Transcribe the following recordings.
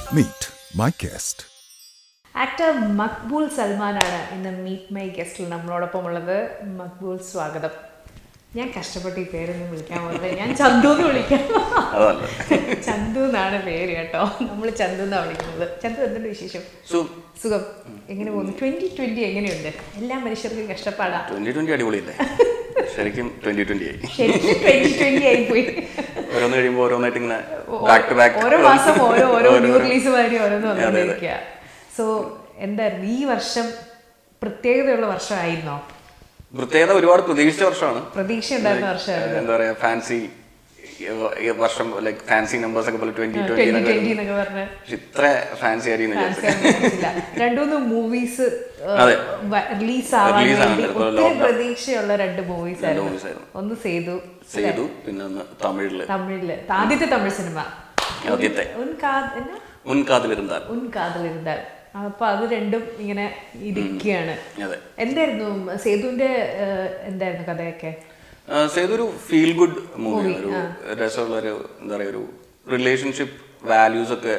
Meet my guest. Actor Maqbool സൽമാനാണ് ഇന്ന് meet my ഗസ്റ്റിൽ നമ്മളോടൊപ്പം ഉള്ളത് മക്ബൂൽ സ്വാഗതം ഞാൻ കഷ്ടപ്പെട്ട് ഈ പേരൊന്നും വിളിക്കാൻ പോകുന്നത് ഞാൻ ചന്തു എന്ന് വിളിക്കാം അതല്ല ചന്തു എന്നാണ് പേര് കേട്ടോ നമ്മൾ ചന്തു എന്നാണ് വിളിക്കുന്നത് ചന്തു എന്തുണ്ട് വിശേഷം സോ സുഖം എങ്ങനെ പോകുന്നു ട്വന്റി ട്വന്റി എങ്ങനെയുണ്ട് എല്ലാ മനുഷ്യർക്കും കഷ്ടപ്പാടാ ട്വന്റി ട്വന്റി അടിപൊളിയല്ലേ ശരിക്കും ട്വന്റി ട്വന്റി ആയി ശരിക്കും ട്വന്റി ട്വന്റി ആയിപ്പോയി ഓരോന്ന് കഴിയുമ്പോൾ ഓരോന്നായിട്ട് ഇങ്ങനെ ബാക്ക് ടു ബാക്ക് ഓരോ മാസം ഓരോ ഓരോ ന്യൂ റിലീസ് മാതിരി ഓരോന്ന് അതെ, അതെ. വന്നുകൊണ്ടിരിക്കുക സോ എന്തായിരുന്നു ഈ വർഷം പ്രത്യേകതയുള്ള വർഷമായിരുന്നോ പ്രത്യേകത ഒരുപാട് പ്രതീക്ഷിച്ച വർഷമാണ് പ്രതീക്ഷ ഉണ്ടായിരുന്ന വർഷമായിരുന്നു എന്താ പറയാ ഫാൻസി വർഷം ലൈക്ക് ഫാൻസി നമ്പേഴ്സ് ഒക്കെ പോലെ ട്വന്റി ട്വന്റി ട്വന്റി ട്വന്റി എന്നൊക്കെ പറഞ്ഞ് ഇത്ര ഫാൻസി ആയിരിക്കും ഫാൻസ് കാണിച്ചില്ല. രണ്ടുമൂന്ന് മൂവീസ് അതെ. റിലീസ് ആവാൻ Release ആവാൻ വേണ്ടി ഇപ്പൊ ഒത്തിരി lockdown. പ്രതീക്ഷയുള്ള രണ്ട് മൂവീസ് movies ആയിരുന്നു ആയിരുന്നു. ഒന്ന് സേതു ചെയ്തു പിന്നെ ഒന്ന് തമിഴില് തമിഴില് ആദ്യത്തെ തമിഴ് സിനിമ ആദ്യത്തെ ഉൻ കാ- എന്നാ? മുൻകാതിലിരുന്നാൽ ഉൻ കാതലിരുന്നാൽ അപ്പൊ അത് രണ്ടും ഇങ്ങനെ ഇരിക്കുകയാണ് അതെ എന്തായിരുന്നു സേതുവിന്റെ ഏഹ്, എന്തായിരുന്നു കഥയൊക്കെ ആ, സേതൊരു ഫീൽ ഗുഡ് മൂവി ഒരു രസമുള്ള ഒരു എന്താ പറയാ ഒരു റിലേഷൻഷിപ്പ് വാല്യൂസ് ഒക്കെ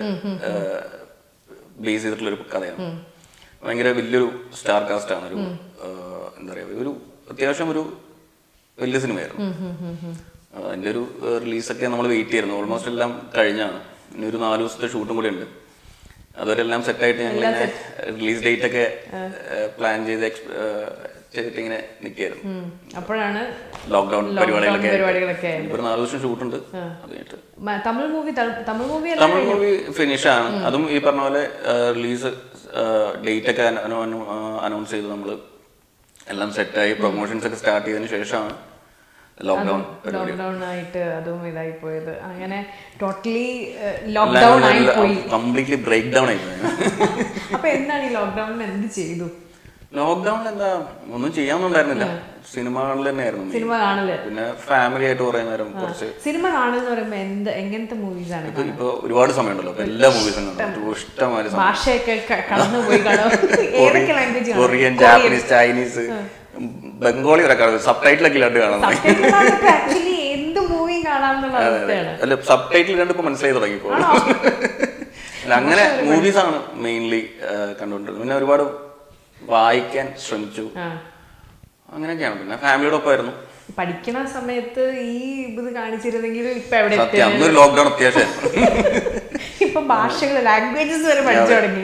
ബേസ് ചെയ്തിട്ടുള്ള ഒരു കഥയാണ് ഭയങ്കര വലിയൊരു സ്റ്റാർ കാസ്റ്റ് ആണ് ഒരു ആ, എന്താ പറയാ ഒരു അത്യാവശ്യം ഒരു വലിയ സിനിമയായിരുന്നു ആ, അതിന്റെ ഒരു റിലീസൊക്കെ നമ്മൾ വെയിറ്റ് ചെയ്യുന്നു ഓൾമോസ്റ്റ് എല്ലാം കഴിഞ്ഞാണ് ഇനി ഒരു നാല് ദിവസത്തെ ഷൂട്ടും കൂടി ഉണ്ട് അതുവരെ എല്ലാം സെറ്റായിട്ട് ഞങ്ങൾ റിലീസ് ഡേറ്റ് ഒക്കെ പ്ലാൻ ചെയ്ത് ex- ആ, ചെയ്തിട്ട് ഇങ്ങനെ നിൽക്കുകയായിരുന്നു ഉം. അപ്പോഴാണ് ലോക്ക്ഡൌൺ Lockdown പരിപാടികളൊക്കെ പരിപാടികളൊക്കെ ഇപ്പൊ ഒരു നാല് ദിവസം ഷൂട്ടുണ്ട് അത് കഴിഞ്ഞിട്ട് മ- തമിഴ് മൂവി തമിഴ് മൂവി അല്ല തമിഴ് മൂവി ഫിനിഷ് ആണ് അതും ഈ പറഞ്ഞ പോലെ റിലീസ് ഡേറ്റ് ഒക്കെ അനൗൺസ് ചെയ്ത് നമ്മൾ എല്ലാം സെറ്റായി പ്രൊമോഷൻസ് ഒക്കെ സ്റ്റാർട്ട് ചെയ്തതിന് ശേഷമാണ് ലോക്ക്ഡൌൺ പരിപാടി ലോക്ക്ഡൌൺ ആയിട്ട് അതും ഇതായി പോയത് അങ്ങനെ ടോട്ടലി ലോക്ക്ഡൌൺ ആയി പോയി കംപ്ലീറ്റ്ലി ബ്രേക്ക് ഡൗൺ ആയി പോയി. അപ്പൊ എന്താണ് ഈ ലോക്ക്ഡൌണിൽ എന്ത് ചെയ്തു ലോക്ക്ഡൌണിൽ എന്താ ഒന്നും ചെയ്യാനൊന്നുണ്ടായിരുന്നില്ല സിനിമ കാണൽ തന്നെയായിരുന്നു main. സിനിമ കാണല് പിന്നെ ഫാമിലി ആയിട്ട് കുറെ നേരം കുറച്ച് സിനിമ കാണുന്ന പറയുമ്പോ എന്ത് എങ്ങനത്തെ മൂവീസ് ആണ് ഇപ്പൊ ഇപ്പൊ ഒരുപാട് സമയമുണ്ടല്ലോ അപ്പൊ എല്ലാ മൂവീസും കാണും ഇഷ്ടമാതിരി സമയം ഭാഷയൊക്കെ ക- കടന്നുപോയി കാണും ഏതൊക്കെ language Korean Japanese Chinese Bengali വരെ കാണും സബ് ടൈറ്റിലൊക്കെ ഇല്ലാണ്ട് കാണാം ആക്ച്വലി എന്ത് മൂവിയും കാണാമെന്നുള്ള അവസ്ഥയാണ് അല്ല സബ് ടൈറ്റിൽ കണ്ട് ഇപ്പൊ മനസ്സിലായി തുടങ്ങിപ്പോ അല്ല അങ്ങനെ മൂവീസ് ആണ് മെയിൻലി കണ്ടുകൊണ്ടിരുന്നത് പിന്നെ ഒരുപാട് വായിക്കാൻ ശ്രമിച്ചു ആ. അങ്ങനെയൊക്കെയാണ് പിന്നെ ഫാമിലിയുടെ ഒപ്പമായിരുന്നു പഠിക്കണ സമയത്ത് ഈ ഇത് കാണിച്ചിരുന്നെങ്കിൽ ഇപ്പൊ എവിടെ സത്യം അന്നൊരു ലോക്ക്ഡൌൺ അത്യാവശ്യമായിരുന്നു ഇപ്പൊ ഭാഷകൾ ലാംഗ്വേജസ് വരെ പഠിച്ചു തുടങ്ങി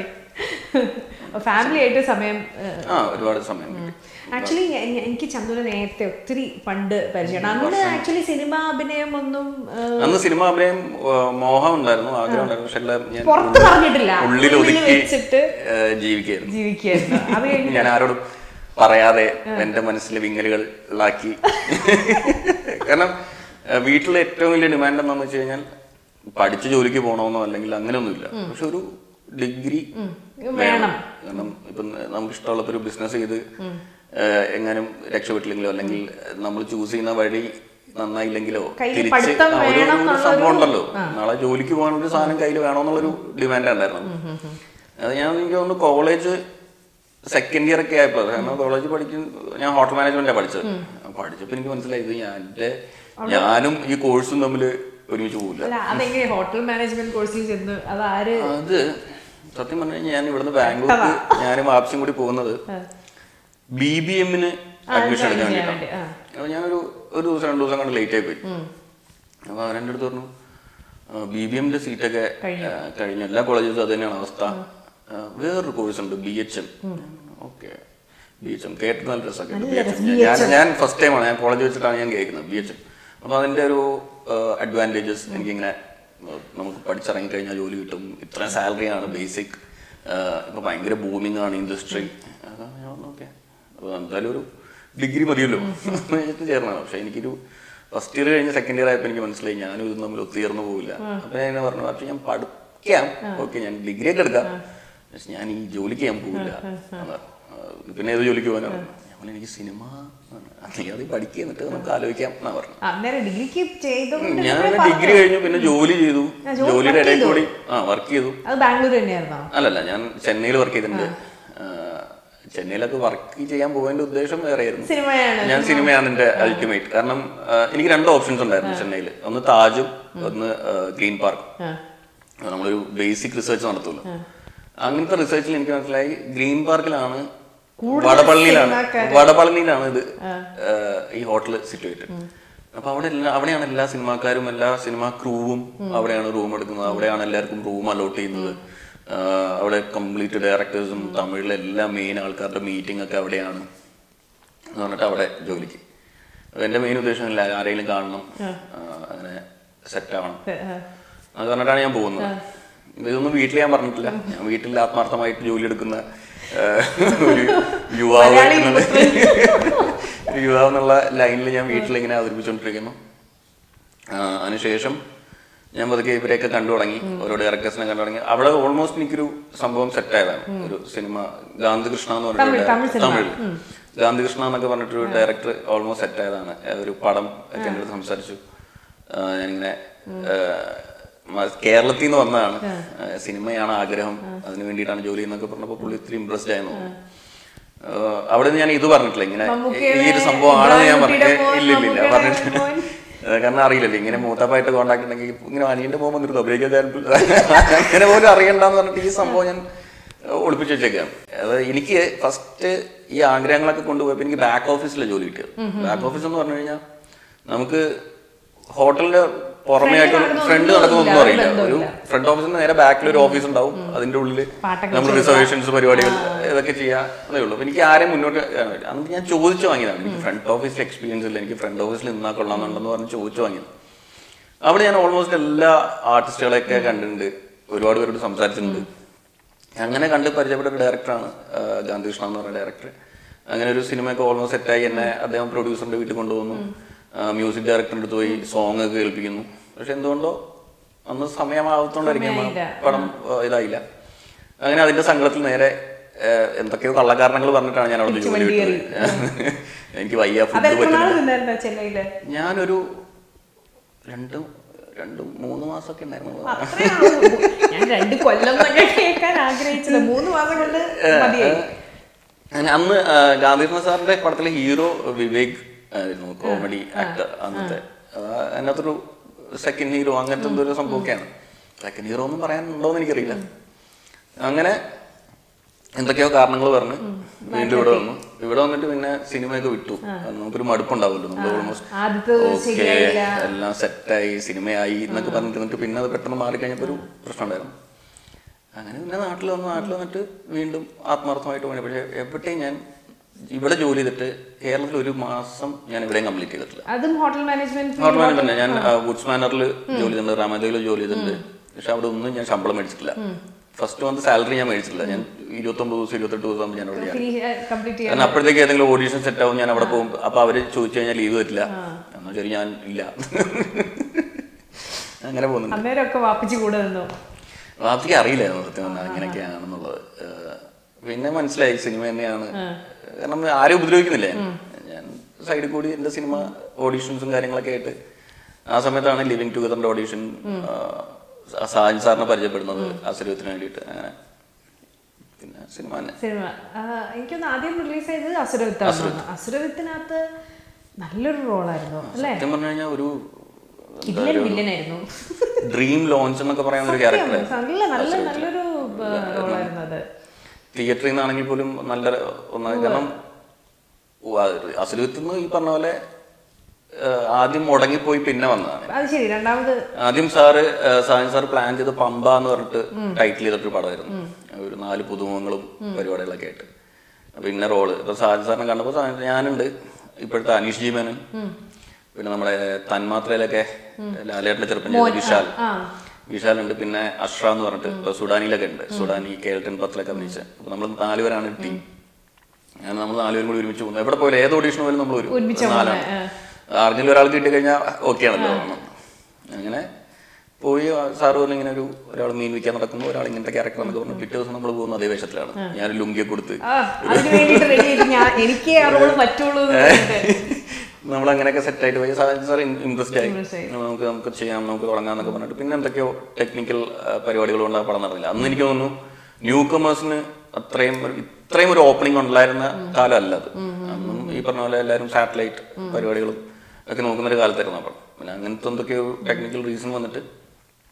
ഫാമിലി ആയിട്ട് സമയം ആ ഒരുപാട് സമയം കിട്ടി. ആക്ച്വലി എനിക്ക് ചന്ദുനെ നേരത്തെ ഒത്തിരി പണ്ട് പരിചയമാണ് അന്ന് ആക്ച്വലി സിനിമ അഭിനയം ഒന്നും ഏഹ്, അന്ന് സിനിമ അഭിനയം ആ, മോഹം ഉണ്ടായിരുന്നു ആഗ്രഹം ഉണ്ടായിരുന്നു പക്ഷെ എല്ലാം ഞാൻ പുറത്ത് പറഞ്ഞിട്ടില്ല ഉള്ളിൽ ഉള്ളിൽ ഒതുക്കി വെച്ചിട്ട് ആ, ജീവിക്കുകയായിരുന്നു ജീവിക്കായിരുന്നു അത് കഴിഞ്ഞ് ഞാൻ ആരോടും പറയാതെ എന്റെ മനസ്സിലെ വിങ്ങലുകൾ ഉള്ളാക്കി കാരണം ആ, വീട്ടിലെ ഏറ്റവും വലിയ ഡിമാൻഡ് എന്താണെന്ന് വെച്ച് കഴിഞ്ഞാൽ പഠിച്ച് ജോലിക്ക് പോകണമെന്നോ അല്ലെങ്കിൽ അങ്ങനെയൊന്നുമില്ല പക്ഷെ ഒരു ഡിഗ്രി വേണം കാരണം ഇപ്പൊ നമുക്ക് ഇഷ്ടമുള്ള ഒരു ബിസിനസ് ചെയ്ത് ആ, എങ്ങാനും രക്ഷപ്പെട്ടില്ലെങ്കിലോ അല്ലെങ്കിൽ നമ്മൾ ചൂസ് ചെയ്യുന്ന വഴി നന്നായില്ലെങ്കിലോ കയ്യിൽ തിരിച്ച് പഠിത്തം ആ, ഒരു- വേണം ഒരു എന്നുള്ളൊരു- സംഭവം ഉണ്ടല്ലോ നാളെ ജോലിക്ക് പോകാനുള്ള ഒരു സാധനം കയ്യിൽ വേണമെന്നുള്ളൊരു ഡിമാൻഡ് ഉണ്ടായിരുന്നു അത് ഞാൻ എനിക്ക് തോന്നുന്നു കോളേജ് സെക്കൻഡ് ഇയർ ഒക്കെ ആയപ്പോ കാരണം കോളേജ് പഠിക്കും ഞാൻ ഹോട്ടൽ മാനേജ്മെന്റാണ് പഠിച്ചത് പഠിച്ചപ്പോ എനിക്ക് മനസ്സിലായി ഇത് ഞാൻ എന്റെ ഞാനും ഈ കോഴ്സും തമ്മിൽ ഒരുമിച്ച് പോകില്ല അല്ല അതെങ്ങനെ ഹോട്ടൽ മാനേജ്മെന്റ് കോഴ്സിൽ ചെന്ന് അത് ആര് അത് സത്യം പറഞ്ഞു കഴിഞ്ഞാൽ ഞാൻ ഇവിടുന്ന് ബാംഗ്ലൂർക്ക് ഞാനും ആപ്സും കൂടി പോകുന്നത് ബി ബി എമ്മിന് അഡ്മിഷൻ എടുക്കാൻ ചെയ്യാൻ വേണ്ടിയിട്ടാണ് വേണ്ടി ആ അപ്പൊ ഞാനൊരു ഒരു ദിവസം രണ്ടു ദിവസം കണ്ട് ലേറ്റ് ആയി പോയി അപ്പൊ അവരെന്റെ അടുത്ത് പറഞ്ഞു ബി ബി എമ്മിന്റെ സീറ്റൊക്കെ കഴിഞ്ഞ എല്ലാ കോളേജസും അത് തന്നെയാണ് അവസ്ഥ ആ, വേറൊരു കോഴ്സ് ഉണ്ട് B H M okay B H M കേട്ട് നല്ല രസമൊക്കെ ബി എച്ച് എം ഞാൻ ഞാൻ ഫസ്റ്റ് ടൈമാണ് ഞാൻ കോളേജ് വെച്ചിട്ടാണ് ഞാൻ കേൾക്കുന്നത് ബി എച്ച് എം അപ്പൊ അതിന്റെ ഒരു അഡ്വാൻറ്റേജസ് എനിക്കിങ്ങനെ ആ, നമുക്ക് പഠിച്ചിറങ്ങി കഴിഞ്ഞാൽ ജോലി കിട്ടും ഇത്രയും സാലറി ആണ് ബേസിക് ഇപ്പൊ ഭയങ്കര ബൂമിംഗ് ആണ് ഇൻഡസ്ട്രി ഓക്കെ അപ്പൊ എന്തായാലും ഒരു ഡിഗ്രി മതിയല്ലോ എന്നിട്ട് ചേർന്നാണ് പക്ഷെ എനിക്കൊരു ഫസ്റ്റ് ഇയർ കഴിഞ്ഞ് സെക്കൻഡ് ഇയർ ആയപ്പോൾ എനിക്ക് മനസ്സിലായി ഞാനും ഇതും തമ്മിൽ ഒത്തുചേർന്ന് പോകില്ല അപ്പൊ ഞാൻ ഇങ്ങനെ പറഞ്ഞു പക്ഷെ ഞാൻ പഠിക്കാം ഓക്കെ ഞാൻ ഡിഗ്രി ഒക്കെ എടുക്കാം പക്ഷെ ഞാൻ ഈ ജോലിക്ക് ഞാൻ പോകില്ല അതാ. ആ, പിന്നെ ഏത് ജോലിക്ക് പോകാനാണ് ഞാൻ പറഞ്ഞു, എനിക്ക് സിനിമ നീ അത് പഠിക്കുക എന്നിട്ട് നമുക്ക് ആലോചിക്കാം എന്നാ പറഞ്ഞു അന്നേരം ഡിഗ്രിക്ക് ചെയ്തുകൊണ്ട് ഞാൻ ഡിഗ്രി കഴിഞ്ഞു പിന്നെ ജോലി ചെയ്തു ജോലിയുടെ ഇടയിൽ കൂടി ആ വർക്ക് ചെയ്തു അത് ബാംഗ്ലൂർ തന്നെയായിരുന്നോ അല്ലല്ല ഞാൻ ചെന്നൈയിൽ വർക്ക് ചെയ്തിട്ടുണ്ട് ആ, ചെന്നൈയിലൊക്കെ വർക്ക് ചെയ്യാൻ പോയതിന്റെ ഉദ്ദേശം വേറെയായിരുന്നു സിനിമയാണ് ഞാൻ സിനിമയാണ് എന്റെ അൾട്ടിമേറ്റ് കാരണം ആ, എനിക്ക് രണ്ട് ഓപ്ഷൻസ് ഉണ്ടായിരുന്നു ചെന്നൈയിൽ ഒന്ന് താജും ഒന്ന് ഗ്രീൻ പാർക്ക് ആ. നമ്മളൊരു ബേസിക് റിസർച്ച് നടത്തുമല്ലോ അങ്ങനത്തെ റിസർച്ചിൽ എനിക്ക് മനസ്സിലായി ഗ്രീൻ പാർക്കിലാണ് കൂടുതൽ വടപള്ളിയിലാണ് സിനിമാക്കാര്. വടപളനിയിലാണ് ഇത് ഏഹ്, ഈ ഹോട്ടൽ സിറ്റുവേറ്റഡ് അപ്പൊ അവിടെ എല്ലാ അവിടെയാണ് എല്ലാ സിനിമാക്കാരും എല്ലാ സിനിമാ ക്രൂവും അവിടെയാണ് റൂം എടുക്കുന്നത് അവിടെയാണ് എല്ലാവർക്കും റൂം അലോട്ട് ചെയ്യുന്നത് ഏഹ്, അവിടെ കംപ്ലീറ്റ് ഡയറക്ടേഴ്സും തമിഴിലെ എല്ലാ മെയിൻ ആൾക്കാരുടെ മീറ്റിംഗ് ഒക്കെ അവിടെയാണ് എന്ന് പറഞ്ഞിട്ട് അവിടെ ജോലിക്ക് അപ്പൊ എന്റെ മെയിൻ ഉദ്ദേശം ഇല്ല ആരെങ്കിലും കാണണം ഏഹ്, അങ്ങനെ സെറ്റ് ആവണം അത് പറഞ്ഞിട്ടാണ് ഞാൻ പോകുന്നത് ഇതൊന്നും വീട്ടിൽ ഞാൻ പറഞ്ഞിട്ടില്ല ഞാൻ വീട്ടിൽ ആത്മാർത്ഥമായിട്ട് ജോലി എടുക്കുന്ന ഏഹ്, ഒരു യുവാവ് മലയാളി എന്നുള്ള ഒരു യുവാവ് എന്നുള്ള ലൈനിൽ ഞാൻ വീട്ടിൽ ഇങ്ങനെ അവതരിപ്പിച്ചുകൊണ്ടിരിക്കുന്നു ആ, അതിനുശേഷം ഞാൻ പതുക്കെ ഇവരെയൊക്കെ കണ്ടു തുടങ്ങി ഓരോ ഡയറക്ടേഴ്സിനെ കണ്ടു തുടങ്ങി അവിടെ ഓൾമോസ്റ്റ് എനിക്കൊരു സംഭവം സെറ്റ് ആയതാണ് ഒരു സിനിമ ഗാന്ധികൃഷ്ണ എന്ന് തമിഴ്- തമിഴ് പറഞ്ഞിട്ട് സിനിമ. തമിഴ് ഗാന്ധികൃഷ്ണ എന്നൊക്കെ പറഞ്ഞിട്ടൊരു ഡയറക്ടർ ഓൾമോസ്റ്റ് സെറ്റ് ആയതാണ് ഏ, ഒരു പടം ഒക്കെ എൻ്റെ അടുത്ത് സംസാരിച്ചു ആ, ഞാനിങ്ങനെ ഏ, മ- കേരളത്തിൽ നിന്ന് വന്നതാണ് ഏ, സിനിമയാണ് ആഗ്രഹം അതിന് വേണ്ടിയിട്ടാണ് ജോലി എന്നൊക്കെ പറഞ്ഞപ്പോൾ പുള്ളി ഇത്തിരി ഇമ്പ്രസ്ഡ് ആയിരുന്നു ഏഹ് അവിടെ നിന്ന് ഞാൻ ഇത് പറഞ്ഞിട്ടില്ല ഇങ്ങനെ മമ്മൂക്കയുടെ ഈ ഒരു സംഭവമാണെന്ന് ഞാൻ പറഞ്ഞു ഇബ്രാഹിം കുട്ടിയുടെ ഇല്ല ഇല്ല ഇല്ല മോൻ, പറഞ്ഞിട്ട് മോൻ. ഏഹ് കാരണം അറിയില്ലല്ലോ ഇങ്ങനെ മൂത്താപ്പായിട്ട് കോണ്ടാക്ട് ഉണ്ടെങ്കിൽ ഇങ്ങനെ അനിയന്റെ മോൻ വന്നിരുന്നു അഭിനയിക്കാൻ അങ്ങനെ പോലും അറിയണ്ടെന്ന് പറഞ്ഞിട്ട് ഈ സംഭവം ഞാൻ ഒളിപ്പിച്ച് വെച്ചേക്കാണ് അത് എനിക്ക് ഫസ്റ്റ് ഈ ആഗ്രഹങ്ങളൊക്കെ കൊണ്ടുപോയപ്പോൾ എനിക്ക് ബാക്ക് ഓഫീസിലെ ജോലി കിട്ടിയത് ബാക്ക് ഓഫീസ് എന്ന് പറഞ്ഞു കഴിഞ്ഞാൽ നമുക്ക് ഹോട്ടലിന്റെ പുറമേ ആയിട്ട് നടക്കുന്നൊന്നും ഫ്രണ്ട് നടക്കുന്നൊന്നും ഇല്ല, അറിയില്ല ഒരു ബന്ധമില്ല. ഫ്രണ്ട് ഓഫീസിന് നേരെ ബാക്കിൽ ഒരു ഓഫീസ് ഉണ്ടാവും അതിന്റെ ഉള്ളിൽ പാട്ടൊക്കെ നമ്മൾ റിസർവേഷൻസ് പരിപാടികൾ ഇതൊക്കെ ചെയ്യാം അതേ ഉള്ളൂ അപ്പൊ എനിക്ക് ആരെയും മുന്നോട്ട് കാണാൻ പറ്റില്ല. അന്ന് ഞാൻ ചോദിച്ചു വാങ്ങിയതാണ് എനിക്ക് ഫ്രണ്ട് ഓഫീസിൽ എക്സ്പീരിയൻസ് ഇല്ല എനിക്ക് ഫ്രണ്ട് ഓഫീസിൽ നിന്നാ കൊള്ളാമെന്നുണ്ടെന്ന് പറഞ്ഞ് ചോദിച്ചു വാങ്ങിയത് അവിടെ ഞാൻ ഓൾമോസ്റ്റ് എല്ലാ ആർട്ടിസ്റ്റുകളെയൊക്കെ കണ്ടിട്ടുണ്ട് ഒരുപാട് പേരോട് സംസാരിച്ചിട്ടുണ്ട് അങ്ങനെ കണ്ട് പരിചയപ്പെട്ട ഒരു ഡയറക്ടറാണ് ഗാന്ധികൃഷ്ണ എന്ന് പറയുന്ന ഡയറക്ടർ അങ്ങനെ ഒരു സിനിമയൊക്കെ ഓൾമോസ്റ്റ് സെറ്റായി എന്നെ അദ്ദേഹം പ്രൊഡ്യൂസറിന്റെ വീട്ടിൽ കൊണ്ടുവന്നു മ്യൂസിക് ഡയറക്ടറിന്റെ അടുത്ത് പോയി സോങ് ഒക്കെ കേൾപ്പിക്കുന്നു പക്ഷെ എന്തുകൊണ്ടോ അന്ന് സമയമാവത്തോണ്ടായിരിക്കും സമയമായില്ല. പടം ആ, ഇതായില്ല അങ്ങനെ അതിന്റെ സങ്കടത്തിൽ നേരെ ആ, എന്തൊക്കെയോ കള്ളക്കാരണങ്ങൾ പറഞ്ഞിട്ടാണ് ഞാൻ അവിടെ ജോലി വണ്ടി വിട്ടത് എനിക്ക് വയ്യ അത് ഫുഡ് എത്ര പറ്റില്ല നാൾ നിന്നായിരുന്നോ ചെന്നൈയില് ഞാനൊരു രണ്ടും രണ്ടും മൂന്ന് മാസമൊക്കെ ഉണ്ടായിരുന്നു അത്രേ ഉള്ളൂ. ഞാൻ രണ്ട് കൊല്ലം എന്നൊക്കെ കേൾക്കാൻ ആഗ്രഹിച്ചത് മൂന്ന് മാസം കൊണ്ട് മതിയായി അങ്ങനെ അന്ന് ആ, ഗാന്ധികൃഷ്ണ സാറിന്റെ പടത്തിലെ ഹീറോ വിവേക് ആയിരുന്നു കോമഡി ആക്ടർ അന്നത്തെ ആ, അതിനകത്തൊരു സെക്കൻഡ് ഹീറോ അങ്ങനത്തെ എന്തോ ഒരു സംഭവമൊക്കെയാണ് സെക്കൻഡ് ഹീറോ എന്ന് പറയാനുണ്ടോന്ന് എനിക്കറിയില്ല അങ്ങനെ എന്തൊക്കെയോ കാരണങ്ങൾ പറഞ്ഞ് വീണ്ടും ഇവിടെ വന്നു ഇവിടെ വന്നിട്ട് പിന്നെ സിനിമയൊക്കെ വിട്ടു കാരണം നമുക്കൊരു മടുപ്പുണ്ടാവുമല്ലോ നമ്മൾ ഓൾമോസ്റ്റ് ആദ്യത്തെ ഓക്കെ ശരിയായില്ല എല്ലാം സെറ്റായി സിനിമയായി എന്നൊക്കെ പറഞ്ഞിട്ട് എന്നിട്ട് പിന്നെ അത് പെട്ടെന്ന് മാറിക്കഴിഞ്ഞപ്പോൾ ഒരു പ്രശ്നം ഉണ്ടായിരുന്നു അങ്ങനെ പിന്നെ നാട്ടിൽ വന്നു നാട്ടിൽ വന്നിട്ട് വീണ്ടും ആത്മാർത്ഥമായിട്ട് പണി പക്ഷേ എവിടെയും ഞാൻ ഇവിടെ ജോലി ചെയ്തിട്ട് കേരളത്തിൽ ഒരു മാസം ഞാൻ ഇവിടെയും കംപ്ലീറ്റ് ചെയ്തിട്ടില്ല അതും ഹോട്ടൽ മാനേജ്മെന്റ് നോർമലി തന്നെ ഞാൻ വുഡ്സ് മാനറിൽ ജോലി ചെയ്തിട്ടുണ്ട് രാമദേവിൽ ജോലി ചെയ്തിട്ടുണ്ട് പക്ഷെ അവിടെ ഒന്നും ഞാൻ ശമ്പളം മേടിച്ചിട്ടില്ല ഫസ്റ്റ് മന്ത് സാലറി ഞാൻ മേടിച്ചിട്ടില്ല ഞാൻ ഇരുപത്തൊമ്പത് ദിവസം ഇരുപത്തെട്ട് ദിവസം ഞാൻ അവിടെ ചെയ്യാൻ കംപ്ലീറ്റ് ചെയ്യാൻ കാരണം അപ്പോഴത്തേക്ക് ഏതെങ്കിലും ഓഡീഷൻ സെറ്റ് ആവും ഞാൻ അവിടെ പോകും അപ്പൊ അവര് ചോദിച്ചു കഴിഞ്ഞാൽ ലീവ് തരില്ല എന്നാ ശരി ഞാൻ ഇല്ല അങ്ങനെ പോകുന്നുണ്ട് അന്നേരമൊക്കെ വാപ്പിച്ച് കൂടെ നിന്നു വാപ്പിക്ക് അറിയില്ലായിരുന്നു സത്യം പറഞ്ഞാൽ അങ്ങനെയൊക്കെയാണെന്നുള്ളത് ഏഹ് പിന്നെ മനസ്സിലായി സിനിമ തന്നെയാണ് കാരണം ആരും ഉപദ്രവിക്കുന്നില്ല ഞാൻ ഞാൻ സൈഡിൽ കൂടി എന്റെ സിനിമ ഓഡീഷൻസും കാര്യങ്ങളൊക്കെ ആയിട്ട് ആ സമയത്താണ് ലിവിങ് ടുഗദറിന്റെ ഓഡീഷൻ സാജൻ സാറിനെ പരിചയപ്പെടുന്നത് അസുരത്തിന് വേണ്ടിയിട്ട് അങ്ങനെ പിന്നെ സിനിമ തന്നെ സിനിമ ആ, എനിക്കൊന്ന് ആദ്യം റിലീസ് ചെയ്തത് അസുരവിത്താണ് അസുരവിത്തിനകത്ത് നല്ലൊരു റോളായിരുന്നു അല്ലേ സത്യം പറഞ്ഞു കഴിഞ്ഞാൽ ഒരു കില്ലൻ വില്ലനായിരുന്നു ഡ്രീം ലോഞ്ച് എന്നൊക്കെ പറയുന്ന ഒരു ക്യാരക്ടർ നല്ല നല്ല നല്ലൊരു റോളായിരുന്നു അത് തിയേറ്ററിൽ നിന്നാണെങ്കിൽ പോലും നല്ല ഒന്നായി കാരണം അസുരത്തിൽ നിന്ന് ഈ പറഞ്ഞ പോലെ ആ, ആദ്യം മുടങ്ങിപ്പോയി പിന്നെ വന്നതാണ് അത് ശരി രണ്ടാമത് ആദ്യം സാറ് ആ, സാജൻ സാർ പ്ലാൻ ചെയ്ത് പമ്പ എന്ന് പറഞ്ഞിട്ട് ടൈറ്റിൽ ചെയ്തിട്ടൊരു പടമായിരുന്നു ഒരു നാല് പുതുമുഖങ്ങളും പരിപാടികളൊക്കെ ആയിട്ട് അപ്പൊ ഇന്ന റോള് ഇപ്പൊ സാജൻ സാറിനെ കണ്ടപ്പോൾ സാജൻ- ഞാനുണ്ട് ഇപ്പോഴത്തെ അനീഷ് ജി മേനൻ പിന്നെ നമ്മുടെ തന്മാത്രയിലൊക്കെ ലാലേട്ടന്റെ ചെറുപ്പം ചെയ്ത വിശാൽ ആ വിശാലുണ്ട് പിന്നെ അഷ്റ എന്ന് പറഞ്ഞിട്ട് ഇപ്പൊ സുഡാനിയിലൊക്കെ ഉണ്ട് സുഡാനി കേൾട്ടൻ പത്തിലൊക്കെ അഭിനയിച്ച അപ്പൊ നമ്മൾ നാലുപേരാണ് ടീം അങ്ങനെ നമ്മൾ നാലുപേരും കൂടി ഒരുമിച്ച് പോകുന്നു എവിടെ പോയാലും ഏത് ഓഡീഷൻ പോയാലും നമ്മൾ ഒരു ഒരുമിച്ച് നാലാണ് ആർക്കെങ്കിലും ഒരാൾക്ക് കിട്ടി കഴിഞ്ഞാൽ ഓക്കെ ആണല്ലോ ഓണം. അങ്ങനെ പോയി സാറ് പറഞ്ഞു ഇങ്ങനെ ഒരു ഒരാൾ മീൻ വിൽക്കാൻ നടക്കുന്നു ഒരാൾ ഇങ്ങനത്തെ ക്യാരക്ടർ എന്നൊക്കെ പറഞ്ഞു പിറ്റേ ദിവസം നമ്മൾ പോകുന്ന അതേ വേഷത്തിലാണ് ഞാൻ ലുങ്കിയെ കൊടുത്ത് ആ അതിന് വേണ്ടിട്ട് റെഡി ചെയ്ത് ഞാൻ എനിക്ക് ആ റോള് പറ്റുള്ളൂ എന്ന് പറഞ്ഞിട്ട്. നമ്മൾ അങ്ങനെയൊക്കെ സെറ്റ് ആയിട്ട് പോയി സാർ ഇൻട്രസ്റ്റ് ആയി Impressed ആയി. നമുക്ക് നമുക്ക് ചെയ്യാം നമുക്ക് തുടങ്ങാന്നൊക്കെ പറഞ്ഞിട്ട് പിന്നെ എന്തൊക്കെയോ ടെക്നിക്കൽ പരിപാടികൾ കൊണ്ട് ആ പടം നടന്നില്ല അന്ന് എനിക്ക് തോന്നുന്നു ന്യൂ കമേഴ്സിന് അത്രയും ഒരു- ഇത്രയും ഒരു ഓപ്പണിംഗ് ഉണ്ടായിരുന്ന കാലം അല്ല അത് അന്നും ഈ പറഞ്ഞ പോലെ എല്ലാവരും സാറ്റലൈറ്റ് പരിപാടികളും ഒക്കെ നോക്കുന്ന ഒരു കാലത്തായിരുന്നു അപ്പം പിന്നെ അങ്ങനത്തെ എന്തൊക്കെയോ ടെക്നിക്കൽ റീസൺ വന്നിട്ട്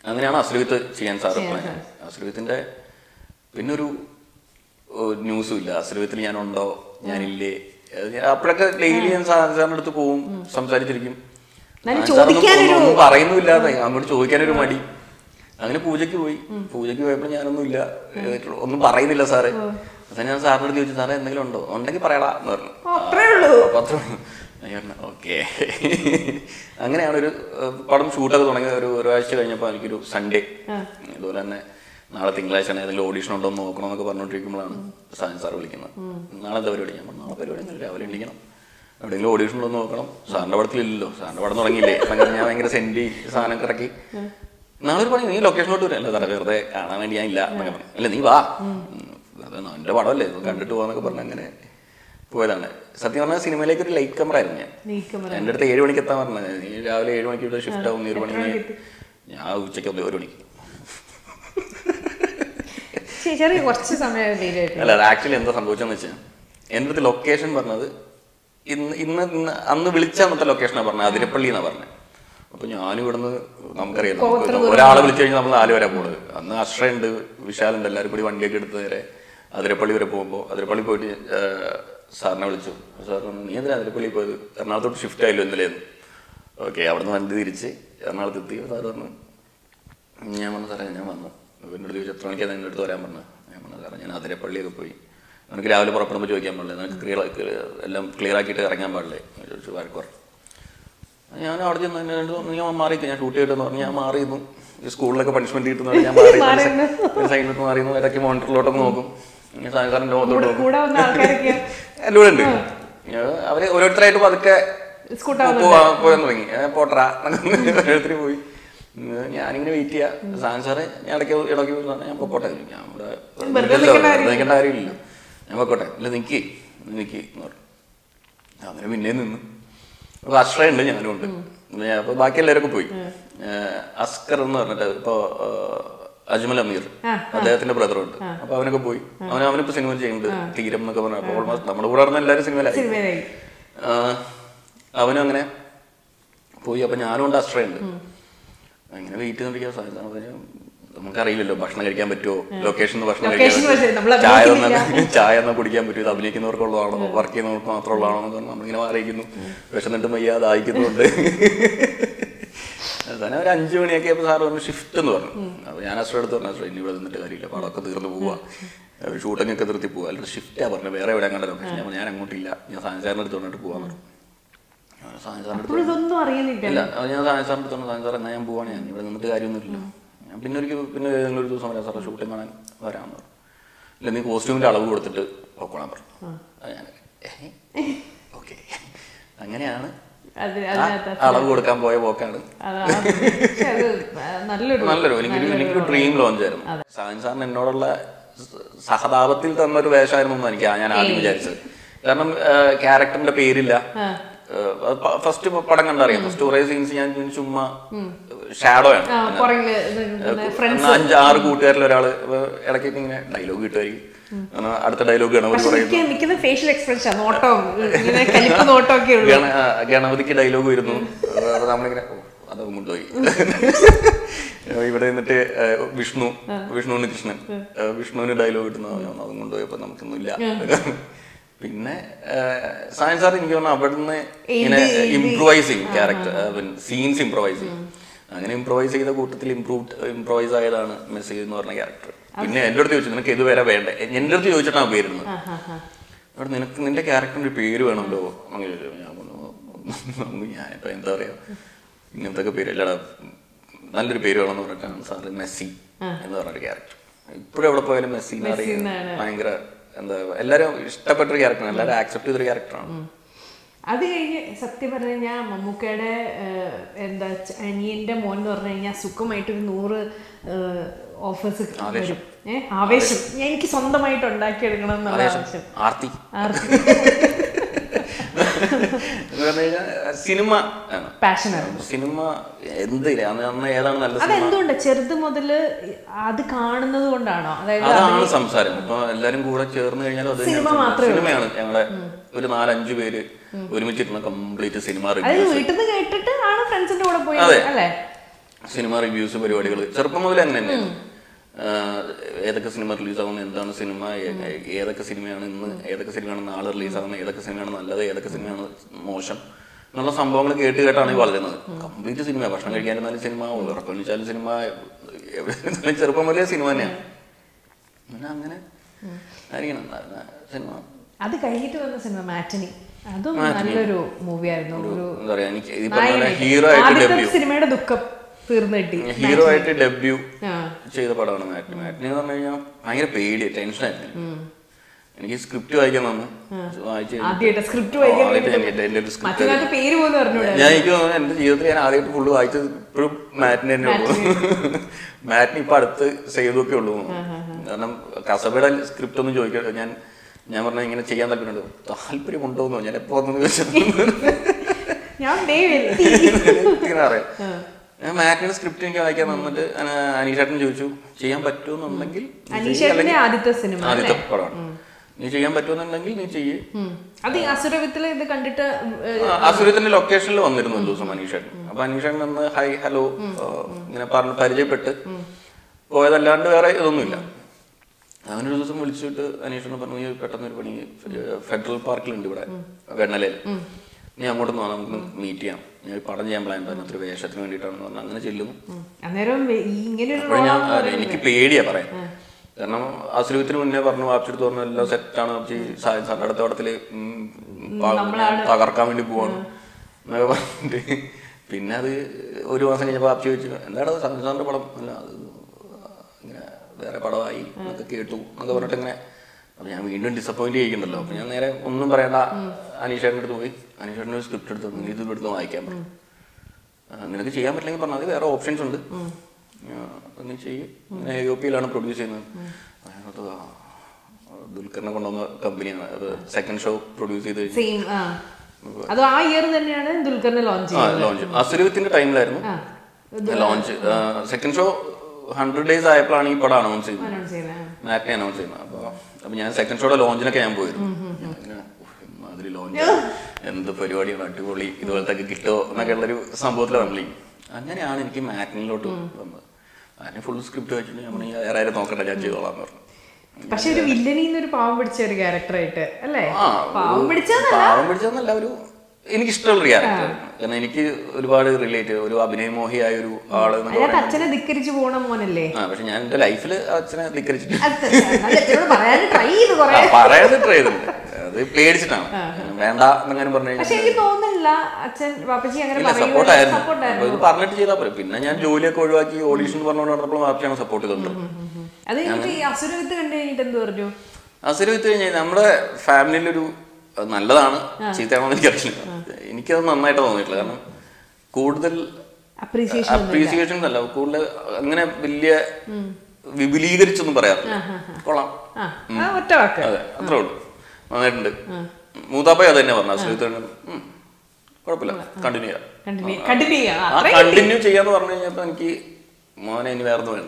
അങ്ങനെയാണ് അശ്രവിത്ത് ചെയ്യാൻ സാറ് പ്ലാൻ അശ്രവിത്തിന്റെ പിന്നെ ഒരു ന്യൂസും ഇല്ല അശ്രവിത്തിൽ ഞാനുണ്ടോ ഞാനില്ലേ അത് ഞാൻ അപ്പോഴൊക്കെ ഡെയിലി ഞാൻ സാ- സാറിന്റെ അടുത്ത് പോവും സംസാരിച്ചിരിക്കും എന്നാലും ആ, സാറൊന്നും ചോദിക്കാനൊരു- ഒന്നും പറയുന്നുമില്ല അങ്ങോട്ട് ചോദിക്കാനൊരു മടി അങ്ങനെ പൂജയ്ക്ക് പോയി പൂജയ്ക്ക് പോയപ്പോൾ ഞാനൊന്നും ഇല്ല ഏഹ് ഒന്നും പറയുന്നില്ല സാറ് അപ്പൊ ഞാൻ സാറിന്റെ അടുത്ത് ചോദിച്ചു സാറേ എന്തെങ്കിലും ഉണ്ടോ ഉണ്ടെങ്കിൽ പറയടാ എന്ന് പറഞ്ഞു അത്രേ ഉള്ളൂ അപ്പൊ അത്രേ ഉള്ളൂ. ഞാൻ പറഞ്ഞു ഓക്കെ അങ്ങനെയാണ് ഒരു ഏഹ്, പടം ഷൂട്ടൊക്കെ തുടങ്ങിയത് ഒരു ഒരാഴ്ച കഴിഞ്ഞപ്പോൾ എനിക്കൊരു സൺഡേ ഇതുപോലെ തന്നെ നാളെ തിങ്കളാഴ്ച ആണ് ഏതെങ്കിലും ഓഡീഷൻ ഉണ്ടോ എന്ന് നോക്കണം എന്നൊക്കെ പറഞ്ഞുകൊണ്ടിരിക്കുമ്പോഴാണ് സായൻ സാർ വിളിക്കുന്നത് നാളെ എന്താ പരിപാടി ഞാൻ പറഞ്ഞു നാളെ പരിപാടി ഒന്നും രാവിലെ എണീക്കണം എവിടെയെങ്കിലും ഓഡീഷൻ ഉണ്ടോ എന്ന് നോക്കണം സാറിന്റെ പടത്തിലില്ലല്ലോ സാറിന്റെ പടം തുടങ്ങിയില്ലേ അങ്ങനെ ഞാൻ ഭയങ്കര സെൻറ്റി സാധനം ഇറക്കി നാളെ ഒരു പണി നീ ലൊക്കേഷനിലോട്ട് വരും അല്ല സാറേ വെറുതെ കാണാൻ വേണ്ടി ഞാൻ ഇല്ല എന്നൊക്കെ പറഞ്ഞു അല്ല നീ വാ ഉം, അത് എന്റെ പടമല്ലേ ഇത് കണ്ടിട്ട് പോവാന്നൊക്കെ പറഞ്ഞ് അങ്ങനെ പോയതാണ് സത്യം പറഞ്ഞാൽ സിനിമയിലേക്ക് ഒരു ലൈറ്റ് കമർ ആയിരുന്നു ഞാൻ നീക്കം എന്റെ അടുത്ത് ഏഴ് മണിക്ക് എത്താൻ പറഞ്ഞത് നീ രാവിലെ ഏഴ് മണിക്ക് ഇവിടെ ഷിഫ്റ്റ് ആവും നീ ഒരു മണി ഞാൻ ഉച്ചയ്ക്ക് ഒന്ന് ഒരു മണിക്ക് ചെ- ചെറിയ കുറച്ച് സമയം ഡിലേ ആയിട്ട് അല്ല അത് ആക്ച്വലി എന്താ സംഭവിച്ചെന്ന് വെച്ചാൽ എൻ്റെ അടുത്ത് ലൊക്കേഷൻ പറഞ്ഞത് ഇന്ന് ഇന്ന് ഇന്ന് അന്ന് വിളിച്ച അന്നത്തെ ലൊക്കേഷനാണ് പറഞ്ഞത് അതിരപ്പള്ളി എന്നാ പറഞ്ഞത് അപ്പൊ ഞാനും ഇവിടുന്ന് നമുക്കറിയാം നമുക്ക് ഒരാളെ വിളിച്ചു കഴിഞ്ഞാൽ നമ്മൾ നാല് വരെ പോണത് അന്ന് അശ്രയുണ്ട് വിശാലുണ്ട് എല്ലാവരും കൂടി വണ്ടിയൊക്കെ എടുത്ത് നേരെ അതിരപ്പള്ളി വരെ പോകുമ്പോൾ അതിരപ്പള്ളി പോയിട്ട് ഏഹ്, സാറിനെ വിളിച്ചു സാർ പറഞ്ഞു നീ എന്തിനാ അതിരപ്പള്ളി പോയത് എറണാകുളത്തോട്ട് ഷിഫ്റ്റ് ആയില്ലോ ഇന്നലെ ഓക്കെ അവിടുന്ന് വണ്ടി തിരിച്ച് എറണാകുളത്ത് എത്തി സാർ പറഞ്ഞു ഞാൻ പറഞ്ഞു സാറേ ഞാൻ വന്നു എൻ്റെ അടുത്ത് ചോദിച്ചു എത്ര മണിക്കാണ് എൻ്റെ അടുത്ത് വരാൻ പറഞ്ഞത് ഞാൻ പറഞ്ഞു സാറേ ഞാൻ അതിരപ്പള്ളിയൊക്കെ പോയി എനിക്ക് രാവിലെ പുറപ്പെടുമ്പോൾ ചോദിക്കാൻ പാടില്ല നിനക്ക് ക്ലിയർ എല്ലാം ക്ലിയർ ആക്കിയിട്ട് ഇറങ്ങാൻ പാടില്ലേ ഞാൻ ചോദിച്ചു വരക്ക് പറഞ്ഞു ഞാൻ അവിടെ ചെന്ന് എന്നെ രണ്ട് പറഞ്ഞു ഞാൻ മാറി ഞാൻ ഷൂട്ട് ചെയ്തിട്ടെന്ന് പറഞ്ഞു ഞാൻ മാറിയിരുന്നു ഈ സ്കൂളിലൊക്കെ പണിഷ്മെന്റ് കിട്ടുന്നത് ഞാൻ മാറി ഒരു സൈഡിലോട്ട് മാറിയിരുന്നു ഇടയ്ക്ക് മോണിറ്ററിലോട്ടൊക്കെ നോക്കും ഞാൻ സാറിൻ്റെ മുഖത്തോട്ട് നോക്കും കൂടെ വന്ന ആൾക്കാരൊക്കെ എല്ലാം ഉണ്ട് ഞാൻ അവര് ഓരോരുത്തരായിട്ട് പതുക്കെ സ്കൂട്ടാവുന്നുണ്ട്. പോവാ- പോകാൻ തുടങ്ങി ഏ, പോട്ടറാ ഓരോരുത്തർ പോയി ഉം, ഞാനിങ്ങനെ വെയിറ്റ് ചെയ്യാം സാൻ സാറേ ഞാൻ ഇടയ്ക്ക് ഇടയ്ക്ക് പോയി പറഞ്ഞു, ഞാൻ പൊക്കോട്ടെ ഞാൻ ഇവിടെ വെറുതെ ഇല്ലല്ലോ, നിൽക്കേണ്ട വെറുതെ നിൽക്കേണ്ട കാര്യമില്ലല്ലോ ഞാൻ പൊക്കോട്ടെ ഇല്ല നിക്ക് നിക്ക് എന്ന് പറഞ്ഞു അങ്ങനെ പിന്നെ നിന്ന് അപ്പൊ അശ്രയുണ്ട് ഞാനും ഉണ്ട് ഞാൻ- അപ്പൊ ബാക്കി എല്ലാവരൊക്കെ പോയി ഏഹ് അസ്കർ എന്ന് പറഞ്ഞിട്ട് ഇപ്പൊ ഏഹ്, അജ്മൽ അമീർ അദ്ദേഹത്തിന്റെ ബ്രദറുണ്ട് അപ്പൊ അവനൊക്കെ പോയി അവൻ അവനിപ്പോ സിനിമ ചെയ്യുന്നുണ്ട് തീരം എന്നൊക്കെ പറഞ്ഞു അപ്പൊ ഓൾമോസ്റ്റ് നമ്മുടെ കൂടെ നടന്ന എല്ലാവരും സിനിമയിലായി സിനിമയിലായി ആഹ് അവനും അങ്ങനെ പോയി അപ്പൊ ഞാനും ഉണ്ട് അസ്ട്രയുണ്ട് അങ്ങനെ വെയിറ്റ് ചെയ്തോണ്ടിരിക്കാൻ സാധിക്കും നമുക്കറിയില്ലല്ലോ ഭക്ഷണം കഴിക്കാൻ പറ്റുമോ ലൊക്കേഷൻ ഭക്ഷണം Location കഴിക്കാൻ പക്ഷേ നമ്മൾ പറ്റുമോ? ചായ അഭിനയിക്കുന്നില്ല. ഒന്നും ചായ ഒന്നും കുടിക്കാൻ പറ്റുമോ ഇത് അഭിനയിക്കുന്നവർക്കുള്ളതാണോ വർക്ക് ചെയ്യുന്നവർക്ക് മാത്രമുള്ളതാണോ എന്ന് പറഞ്ഞ് നമ്മളിങ്ങനെ അറിയിക്കുന്നു വിശന്നിട്ട് വയ്യ ദാഹിക്കുന്നുണ്ട് അവസാനം ഒരു അഞ്ചു മണിയൊക്കെ ആയപ്പോൾ സാറ് പറഞ്ഞു ഷിഫ്റ്റ് എന്ന് പറഞ്ഞു അപ്പൊ ഞാൻ അസ്ട്ര എടുത്ത് പറഞ്ഞു അസ്ട്ര ഇനി ഇവിടെ നിന്നിട്ട് കാര്യമില്ല പടമൊക്കെ തീർന്നു പോവാ ഷൂട്ടിംഗ് ഒക്കെ നിർത്തി പോവാ അല്ലെങ്കിൽ ഷിഫ്റ്റാ പറഞ്ഞു വേറെ എവിടെ കണ്ട ലൊക്കേഷൻ ഞാൻ പറഞ്ഞു, ഞാൻ അങ്ങോട്ടില്ല ഞാൻ സാഞ്ചാറിന്റെ അടുത്ത് കൊണ്ടിട്ട് പോവാന്ന് പറഞ്ഞു സാഞ്ചാറിന്റെ അടുത്ത് അപ്പോൾ ഇതൊന്നും അറിയുന്നില്ല ഇല്ല അത് ഞാൻ സായൻ സാറിന്റെ അടുത്ത് സായൻ സാർ എന്നാ ഞാൻ പോവാണ് ഞാൻ ഇവിടെ നിന്നിട്ട് കാര്യമൊന്നുമില്ല ഞാൻ പിന്നെ ഒരിക്കൽ പിന്നെ ഏതെങ്കിലും ഒരു ദിവസം വരാം സാറേ ഷൂട്ടിംഗ് കാണാൻ വരാമെന്ന് പറഞ്ഞു ഇല്ല നീ കോസ്റ്റ്യൂമിന്റെ അളവ് കൊടുത്തിട്ട് പൊക്കോളാൻ പറഞ്ഞു അത് ഞാൻ ഓക്കെ അങ്ങനെയാണ് അത് ആ അതിനകത്ത് അളവ് കൊടുക്കാൻ പോയ പോക്കാണ് അതാ പക്ഷെ അത് നല്ലൊരു നല്ലൊരു എനിക്കൊരു എനിക്കൊരു ഡ്രീം ലോഞ്ച് ആയിരുന്നു സായൻ സാറിന് എന്നോടുള്ള സ- സഹതാപത്തിൽ തന്നൊരു വേഷമായിരുന്നു എന്ന് എനിക്ക് ഞാൻ ആദ്യം വിചാരിച്ചത് കാരണം ക്യാരക്ടറിന്റെ പേരില്ല ഫസ്റ്റ് പടം കണ്ടറിയാം ഫസ്റ്റ് കുറേ സീൻസ് ഞാൻ ചുമ്മാ ഷാഡോ ആണ് ആ, പുറകില് ഫ്രണ്ട്സ് അന്ന് അഞ്ച് ആറ് കൂട്ടുകാരിൽ ഒരാള് ഇടയ്ക്കൊക്കെ ഇങ്ങനെ ഡയലോഗ് കിട്ടുമായിരിക്കും എന്നാ അടുത്ത ഡയലോഗ് ഗണപതി പക്ഷെ പറയുന്നു എനിക്ക് നിൽക്കുന്ന ഫേഷ്യൽ എക്സ്പ്രഷൻ നോട്ടവും ഇങ്ങനെ കലിപ്പ് നോട്ടം ഒക്കെ ഉള്ളു ഗണ- ആ, ഗണപതിക്ക് ഡയലോഗ് വരുന്നു അപ്പൊ നമ്മളിങ്ങനെ ഓ, അതങ്ങ് കൊണ്ടുപോയി ഇവിടെ നിന്നിട്ട് ആ, വിഷ്ണു വിഷ്ണു കൃഷ്ണൻ ആ, വിഷ്ണുവിന് ഡയലോഗ് കിട്ടുന്നു ഞാൻ അതും കൊണ്ടുപോയപ്പോ നമുക്കൊന്നുമില്ല പിന്നെ സയൻസ് സാർ എനിക്ക് തോന്നുന്നു അവിടുന്ന് ഇങ്ങനെ ഇംപ്രൂവൈസിങ് ക്യാരക്ടർ സീൻസ് ഇംപ്രൂവൈസിങ് അങ്ങനെ ഇംപ്രൂവൈസ് ചെയ്ത കൂട്ടത്തിൽ ഇംപ്രൂവ് ഇംപ്രൂവൈസ് ആയതാണ് മെസ്സി എന്ന് പറഞ്ഞ ക്യാരക്ടർ പിന്നെ എന്റെ അടുത്ത് ചോദിച്ചു നിനക്ക് ഇത് വരെ വേണ്ടേ എന്റെ അടുത്ത് ചോദിച്ചിട്ടാണ് പേരുന്നത് അവിടെ നിനക്ക് നിന്റെ ക്യാരക്ടറിന്റെ ഒരു പേര് വേണമല്ലോ അങ്ങനെ ചോദിച്ചു. ഞാൻ പറഞ്ഞു ഞാനിപ്പോ എന്താ പറയാ ഇങ്ങനത്തെ ഒക്കെ പേര് അല്ലടാ നല്ലൊരു പേര് വേണമെന്ന് പറഞ്ഞിട്ടാണ് സാറ് മെസ്സി എന്ന് പറഞ്ഞൊരു ക്യാരക്ടർ ഇപ്പോഴും എവിടെ പോയാലും മെസ്സി എന്ന് മെസ്സി അറിയാം എന്നാണ്. ഭയങ്കര എന്താ എല്ലാരും ഇഷ്ടപ്പെട്ടൊരു ക്യാരക്ടറാണ് എല്ലാരും ആക്സെപ്റ്റ് ചെയ്തൊരു ക്യാരക്ടറാണ് അത് കഴിഞ്ഞ് സത്യം പറഞ്ഞു കഴിഞ്ഞാൽ മമ്മൂക്കയുടെ ഏഹ്, എന്താ ച- അനിയന്റെ മോൻ എന്ന് പറഞ്ഞു കഴിഞ്ഞാൽ സുഖമായിട്ട് ഒരു നൂറ് ഓഫേഴ്സ് വരും ഏഹ് ആവേശം ഞാൻ എനിക്ക് സ്വന്തമായിട്ട് ഉണ്ടാക്കിയെടുക്കണം എന്നുള്ള ആവശ്യം ആർത്തി ആർക്ക് എന്ന് പറഞ്ഞു കഴിഞ്ഞാൽ സിനിമ ആണ് പാഷനാണ് സിനിമ എന്തില്ല അന്ന് അന്ന് ഏതാണ് നല്ല സിനിമ അതെന്തുകൊണ്ട് ചെറുത് മുതല് അത് കാണുന്നത് കൊണ്ടാണോ അതായത് അതാണ് സംസാരം ഇപ്പൊ എല്ലാരും കൂടെ ചേർന്ന് കഴിഞ്ഞാൽ അത് സിനിമ തന്നെയാണ് മാത്രമേ സംസാരം. സിനിമയാണ് ഞങ്ങളെ ഒരു നാലഞ്ചു പേര് ഒരുമിച്ചിരുന്ന കംപ്ലീറ്റ് സിനിമ അത് റിവ്യൂസ് വീട്ടിൽ നിന്ന് കേട്ടിട്ട് ആണ് ഫ്രണ്ട്സിന്റെ കൂടെ പോയി അതെ. അല്ലേ സിനിമ റിവ്യൂസ് പരിപാടികൾ ചെറുപ്പം മുതൽ അങ്ങനെ തന്നെയായിരുന്നു ആഹ് ഏതൊക്കെ സിനിമ റിലീസ് ആവുന്നത് എന്താണ് സിനിമ ഏ- ഏ- ഏതൊക്കെ സിനിമയാണ് ഇന്ന് ഏതൊക്കെ സിനിമയാണ് നാളെ റിലീസ് ആവുന്നത് ഏതൊക്കെ സിനിമയാണ് നല്ലത് ഏതൊക്കെ സിനിമയാണ് മോശം എന്നുള്ള സംഭവങ്ങൾ കേട്ട് കേട്ടാണ് ഈ വളരുന്നത് കംപ്ലീറ്റ് സിനിമ ഭക്ഷണം കഴിക്കാനിരുന്നാലും സിനിമ ഉറക്കം വെച്ചാലും സിനിമ എവിടെ ഇരുന്നാലും ചെറുപ്പം മുതലേ സിനിമ തന്നെയാണ് പിന്നെ അങ്ങനെ ആയിരിക്കണം ന- സിനിമ അത് കഴിഞ്ഞിട്ട് വന്ന സിനിമ മാറ്റനി അതും നല്ലൊരു മൂവി ആയിരുന്നു ഒരു എന്താ പറയാ എനിക്ക് ഈ പറഞ്ഞ പോലെ നായകനായിട്ട്. ഹീറോ ആയിട്ട് ആദ്യത്തെ ഡെബ്യൂ സിനിമയുടെ ദുഃഖം തീർന്നു കിട്ടി ഹീറോ ആയിട്ട് ഡെബ്യൂ ആ ചെയ്ത പടമാണ് മാറ്റിനി മാറ്റിനി എന്ന് പറഞ്ഞു കഴിഞ്ഞാൽ ഭയങ്കര പേടി ടെൻഷനായിരുന്നു എനിക്ക് സ്ക്രിപ്റ്റ് വായിക്കാൻ വന്നു വായിച്ച് ആദ്യമായിട്ട് സ്ക്രിപ്റ്റ് വായിക്കാൻ ആദ്യമായിട്ട് ഞാൻ എന്റെ- എന്റെ ഒരു സ്ക്രിപ്റ്റ് മറ്റൊരാൾക്ക് പേര് പോലും അറിഞ്ഞൂടാ ഞാൻ എനിക്ക് തോന്നുന്നു എന്റെ ജീവിതത്തിൽ ഞാൻ ആദ്യമായിട്ട് ഫുള്ള് വായിച്ചത് ഇപ്പോഴും മാറ്റിനി തന്നെ ഉള്ളൂ മാറ്റിനി ഇപ്പൊ അടുത്ത് ചെയ്തൊക്കെ ഉള്ളൂ കാരണം കസബയുടെ സ്ക്രിപ്റ്റ് ഒന്നും ചോദിക്കുക ഞാൻ ഞാൻ പറഞ്ഞ ഇങ്ങനെ ചെയ്യാൻ താല്പര്യമുണ്ട് താല്പര്യമുണ്ടോന്നോ ഞാൻ എപ്പോ വന്നു ചോദിച്ചത് ഞാൻ ദേ എത്തി ഇങ്ങനെ അറിയാം ഞാൻ മാറ്റിന്റെ സ്ക്രിപ്റ്റ് എനിക്ക് വായിക്കാൻ വന്നിട്ട് അനീഷേട്ടൻ ചോദിച്ചു ചെയ്യാൻ പറ്റുമെന്നുണ്ടെങ്കിൽ നീ ചെയ്യ്, അനീഷേട്ടന്റെ അല്ലെങ്കിൽ ആദ്യത്തെ സിനിമ ആദ്യത്തെ പടമാണ് നീ ചെയ്യാൻ പറ്റുമെന്നുണ്ടെങ്കിൽ നീ ചെയ്യ് ഉം. അത് ഈ അസുരവിത്തില് ഇത് കണ്ടിട്ട് ഏഹ്, അസുരത്തിന്റെ ലൊക്കേഷനിൽ വന്നിരുന്നു ഒരു ദിവസം അനീഷേട്ടൻ അപ്പൊ അനീഷേട്ടൻ നിന്ന് ഹൈ ഹലോ ഇങ്ങനെ പറഞ്ഞ് പരിചയപ്പെട്ട് പോയതല്ലാണ്ട് വേറെ ഇതൊന്നുമില്ല അങ്ങനെ ഒരു ദിവസം വിളിച്ചിട്ട് അനീഷേട്ടൻ പറഞ്ഞു "നീ പെട്ടെന്ന് ഒരു പണി ഏഹ്, ഫെഡറൽ പാർക്കിലുണ്ട് ഇവിടെ വെണ്ണലയിൽ നീ അങ്ങോട്ട് പോകാം നമുക്ക് മീറ്റ് ചെയ്യാം ഞാൻ ഒരു പടം ചെയ്യാൻ പ്ലാൻ അതിനകത്തൊരു വേഷത്തിന് വേണ്ടിയിട്ടാണെന്ന് പറഞ്ഞു അങ്ങനെ ചെല്ലുന്നു അന്നേരം ഈ ഇങ്ങനെ ഒരു അപ്പോൾ ഞാൻ അതെ, എനിക്ക് പേടിയാ പറയാൻ കാരണം അസുരത്തിന് മുന്നേ പറഞ്ഞു വാപ്പിച്ചെടുത്ത് പറഞ്ഞു എല്ലാം സെറ്റാണ് വാപ്പിച്ചി സായൻ സാറിന്റെ അടുത്ത പടത്തില് ഉം, പ- ഞാൻ തകർക്കാൻ വേണ്ടി പോവാണ് എന്നൊക്കെ പറഞ്ഞിട്ട് പിന്നെ അത് ഒരു മാസം കഴിഞ്ഞപ്പോൾ വാപ്പിച്ച് ചോദിച്ചു എന്താണ് അത് സായൻ സാറിന്റെ പടം അല്ല അത് ഇങ്ങനെ വേറെ പടമായി എന്നൊക്കെ കേട്ടു എന്നൊക്കെ പറഞ്ഞിട്ട് ഇങ്ങനെ അപ്പൊ ഞാൻ വീണ്ടും ഡിസപ്പോയിന്റ് ചെയ്യിക്കുന്നുണ്ടല്ലോ അപ്പൊ ഞാൻ നേരെ ഒന്നും പറയണ്ട അനീഷേട്ടൻ്റെ അടുത്ത് പോയി അനീഷേട്ടൻ്റെ ഒരു സ്ക്രിപ്റ്റ് എടുത്ത് നീ ഇത് എടുത്ത് വായിക്കാൻ പറഞ്ഞു ആ, നിനക്ക് ചെയ്യാൻ പറ്റില്ലെങ്കിൽ പറഞ്ഞാൽ മതി വേറെ ഓപ്ഷൻസ് ഉണ്ട് ആ, അത് നീ ചെയ്യും ഇങ്ങനെ യു പിയിലാണ് പ്രൊഡ്യൂസ് ചെയ്യുന്നത് അതിനകത്ത് ആ, ദുൽഖറിനെ കൊണ്ടുവന്ന കമ്പനിയാണ് അത് സെക്കൻഡ് ഷോ പ്രൊഡ്യൂസ് ചെയ്ത് കഴിഞ്ഞു സെയിം ആ അത് ആ ഇയർ തന്നെയാണ് ദുൽഖറിനെ ലോഞ്ച് ആ ചെയ്തത് ലോഞ്ച് അസുരവിത്തിന്റെ ടൈമിലായിരുന്നു ആ launch second show hundred days ആയപ്പോഴാണ് ഈ പടം അനൗൺസ് ചെയ്യുന്നത് അനൗൺസ് ചെയ്തത് മാറ്റിനെ അനൗൺസ് ചെയ്യുന്നത് അപ്പൊ അപ്പൊ ഞാൻ സെക്കൻഡ് ഷോയുടെ ലോഞ്ചിനൊക്കെ ഞാൻ പോയിരുന്നു ഞാനിങ്ങനെ, ഉഫ്, ഇമ്മാതിരി ലോഞ്ച് എന്ത് പരിപാടിയാണ് അടിപൊളി ഇതുപോലത്തെ ഒക്കെ കിട്ടുമോ എന്നൊക്കെ ഉള്ളൊരു സംഭവത്തിലാണല്ലേ അങ്ങനെയാണ് എനിക്ക് മാറ്റിനിലോട്ട് വന്നത് അതിന് ഫുൾ സ്ക്രിപ്റ്റ് വെച്ചിട്ട് ഞാൻ പറഞ്ഞു, വേറെ ആരും നോക്കണ്ട ഞാൻ ചെയ്തോളാം എന്ന് പറഞ്ഞു പക്ഷെ ഒരു വില്ലനിന്ന് ഒരു പാവം പിടിച്ച ഒരു ക്യാരക്ടറായിട്ട് അല്ലേ ആ, പാവം ഒരു- പിടിച്ചതല്ല പാവം പിടിച്ചതെന്നല്ല ഒരു എനിക്ക് ഇഷ്ടമുള്ള ക്യാരക്ടർ കാരണം എനിക്ക് ഒരുപാട് റിലേറ്റ് ഒരു അഭിനയമോഹിയായ ഒരു ആള് എന്നൊക്കെ അതിനകത്ത് പറയുന്നത് അച്ഛനെ ധിക്കരിച്ചു പോണ മോനല്ലേ ആ പക്ഷെ ഞാൻ എന്റെ ലൈഫിൽ അച്ഛനെ ധിക്കരിച്ചിട്ട് അത് നല്ല അച്ഛനോട് പറയാൻ ട്രൈ ചെയ്ത് കൊറേ പറയാതെ ട്രൈ ചെയ്തിട്ടുണ്ട് അത് പേടിച്ചിട്ടാണ് വേണ്ട എന്നങ്ങനെ പറഞ്ഞു പക്ഷെ എനിക്ക് തോന്നുന്നില്ല അച്ഛൻ വാപ്പച്ചി അങ്ങനെ ഇല്ല പറയുന്നത് സപ്പോർട്ടായിരുന്നു സപ്പോർട്ടായിരുന്നു ഇത് പറഞ്ഞിട്ട് ചെയ്താൽ പോരെ പിന്നെ ഞാൻ ജോലിയൊക്കെ ഒഴിവാക്കി ഓഡീഷൻ പറഞ്ഞുകൊണ്ട് നടന്നപ്പോൾ വാപ്പിയാണ് സപ്പോർട്ട് ചെയ്തിട്ടുണ്ട് അത് കഴിഞ്ഞിട്ട് ഈ അസുരവിത്ത് കണ്ടു കഴിഞ്ഞിട്ട് എന്ത് പറഞ്ഞു അസുര വിത്ത് കഴിഞ്ഞാൽ നമ്മുടെ ഫാമിലിയിലൊരു അത് നല്ലതാണ് ചീത്തയാണോ എനിക്കറിയില്ല എനിക്കത് നന്നായിട്ട് തോന്നിയിട്ടില്ല കാരണം കൂടുതൽ അപ്രീസിയേഷൻ അപ്രീസിയേഷൻ അല്ല കൂടുതൽ അങ്ങനെ വലിയ വിപുലീകരിച്ചൊന്നും പറയാറില്ല കൊള്ളാം ആ ആ, ഒറ്റ വാക്ക് അതെ അത്രേ ഉള്ളൂ നന്നായിട്ടുണ്ട് മൂത്താപ്പ അത് തന്നെ പറഞ്ഞു അസുരത്ത് കുഴപ്പമില്ല കണ്ടിന്യൂ ചെയ്യാം കണ്ടിന്യൂ കണ്ടിന്യൂ ചെയ്യാം ആ കണ്ടിന്യൂ ചെയ്യാന്ന് പറഞ്ഞു കഴിഞ്ഞപ്പോ എനിക്ക് മോനെ ഇനി വേറെ ഒന്നും വേണ്ട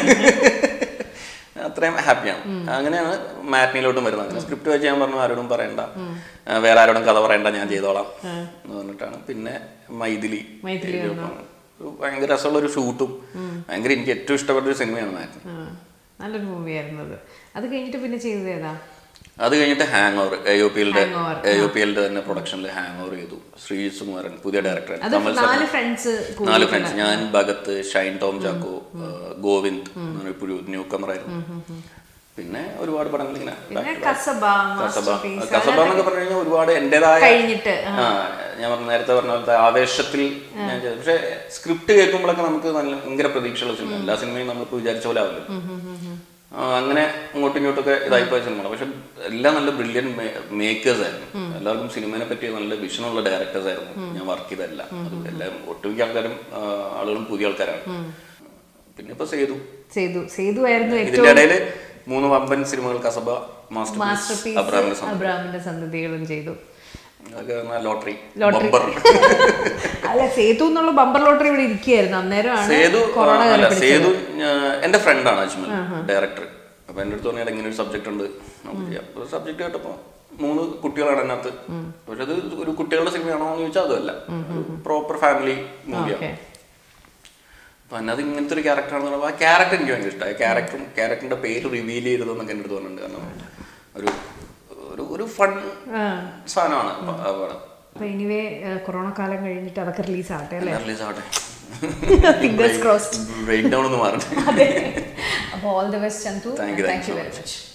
അത്രയും ഹാപ്പിയാണ് അങ്ങനെയാണ് മാറ്റിനിലോട്ടും വരുന്നത് അങ്ങനെ സ്ക്രിപ്റ്റ് വെച്ച് ഞാൻ പറഞ്ഞു ആരോടും പറയണ്ട ആ, വേറെ ആരോടും കഥ പറയണ്ട ഞാൻ ചെയ്തോളാം എന്ന് പറഞ്ഞിട്ടാണ് പിന്നെ മൈഥിലി മൈഥിലി എഴുതിയപ്പോൾ ഒരു ഭയങ്കര രസമുള്ള ഒരു ഷൂട്ടും ഭയങ്കര എനിക്ക് ഏറ്റവും ഇഷ്ടപ്പെട്ട ഒരു സിനിമയാണ് മാറ്റിനി ആ, നല്ലൊരു മൂവി ആയിരുന്നു അത് അത് കഴിഞ്ഞിട്ട് പിന്നെ ചെയ്തത് ഏതാ അത് കഴിഞ്ഞിട്ട് ഹാങ് ഓവർ എ ഒ പിയിലെ Hangover, എ ഒ പിയിലെ തന്നെ പ്രൊഡക്ഷനിൽ ഹാങ് ഓവർ ചെയ്തു ശ്രീ സുകുമാരൻ പുതിയ ഡയറക്ടർ അത് നാല് ഫ്രണ്ട്സ് നാല് ഫ്രണ്ട്സ് ഞാൻ ഭഗത്ത് ഷൈൻ ടോം ചാക്കോ ഏഹ് ഗോവിന്ദ് എന്ന് പറഞ്ഞ ഒരു ന്യൂ കമർ ആയിരുന്നു പിന്നെ ഒരുപാട് പടങ്ങൾ ഇങ്ങനെ പിന്നെ കസബ കസബ മാസ്റ്റർപീസ് കസബ എന്നൊക്കെ പറഞ്ഞു കഴിഞ്ഞാൽ ഒരുപാട് എന്റേതായ കഴിഞ്ഞിട്ട് ആ ഞാൻ പറഞ്ഞ നേരത്തെ പറഞ്ഞ പോലത്തെ ആവേശത്തിൽ ഞാൻ ചെയ്തു പക്ഷെ സ്ക്രിപ്റ്റ് കേൾക്കുമ്പോഴൊക്കെ നമുക്ക് നല്ല ഭയങ്കര പ്രതീക്ഷയുള്ള സിനിമ എല്ലാ സിനിമയും നമ്മൾക്ക് വിചാരിച്ച പോലെ ആവില്ല ആ, അങ്ങനെ അങ്ങോട്ടും ഇങ്ങോട്ടൊക്കെ ഇതായി പോയ സിനിമയാണ് പക്ഷെ എല്ലാം നല്ല ബ്രില്യൻ മേക്കേഴ്സ് ആയിരുന്നു എല്ലാവർക്കും സിനിമയെ പറ്റി നല്ല വിഷനുള്ള ഡയറക്ടേഴ്സ് ആയിരുന്നു ഞാൻ വർക്ക് ചെയ്തല്ല അത് എല്ലാം ഒട്ടുമിക്ക ആൾക്കാരും ആ, ആളുകളും പുതിയ ആൾക്കാരാണ് പിന്നെ ഇപ്പൊ സേതു സേതു സേതു ആയിരുന്നു ഏറ്റവും ഇതിന്റെ ഇടയിൽ മൂന്ന് വമ്പൻ സിനിമകൾ കസബ മാസ്റ്റർ മാസ്റ്റർപീസ് അബ്രാമിന്റെ സന്തതി. അബ്രാമിന്റെ സന്ധികളും ചെയ്തു അതൊക്കെ പറഞ്ഞാ ലോട്ടറി ലോട്ടറി. ബമ്പർ അല്ല സേതു എന്നുള്ള ബമ്പർ ലോട്ടറി ഇവിടെ ഇരിക്കുകയായിരുന്നു അന്നേരമാണ് സേതു കൊറോണ അല്ല കയറി സേതു ഞാ- എന്റെ ഫ്രണ്ടാണ് അജ്മൽ ഡയറക്ടർ അപ്പൊ എന്റെ അടുത്ത് പറഞ്ഞാൽ ഇങ്ങനെ ഒരു സബ്ജക്ട് ഉണ്ട് നമുക്ക് ചെയ്യാം സബ്ജക്ട് കേട്ടപ്പോ മൂന്ന് കുട്ടികളാണ് അതിനകത്ത് പക്ഷെ അത് ഒരു കുട്ടികളുടെ സിനിമയാണോ എന്ന് ചോദിച്ചാൽ അതല്ല പ്രോപ്പർ ഫാമിലി മൂവിയാണ് ഓക്കെ അപ്പൊ അതിനകത്ത് ഇങ്ങനത്തെ ഒരു ക്യാരക്ടറാണെന്ന് പറയുമ്പോൾ ആ ക്യാരക്ടർ എനിക്ക് ഭയങ്കര ഇഷ്ടമായി ക്യാരക്ടറും ക്യാരക്ടറിന്റെ പേര് റിവീൽ ചെയ്തതെന്നൊക്കെ എൻ്റെ അടുത്ത് പറഞ്ഞിട്ടുണ്ട് കാരണം ഒരു ഒരു ഒരു ഫൺ ആ സാധനമാണ് ആ പടം അപ്പൊ എനിവേ കൊറോണ കാലം കഴിഞ്ഞിട്ട് അതൊക്കെ റിലീസ് ആവട്ടെ അല്ലേ റിലീസ് ആവട്ടെ ഫിംഗേഴ്സ് ക്രോസ്ഡ് ബ്രേക്ക് ഡൗൺ ഒന്ന് മാറട്ടെ അതെ അപ്പോൾ all the best Chandu Thank you, thank thank you you so very much. Much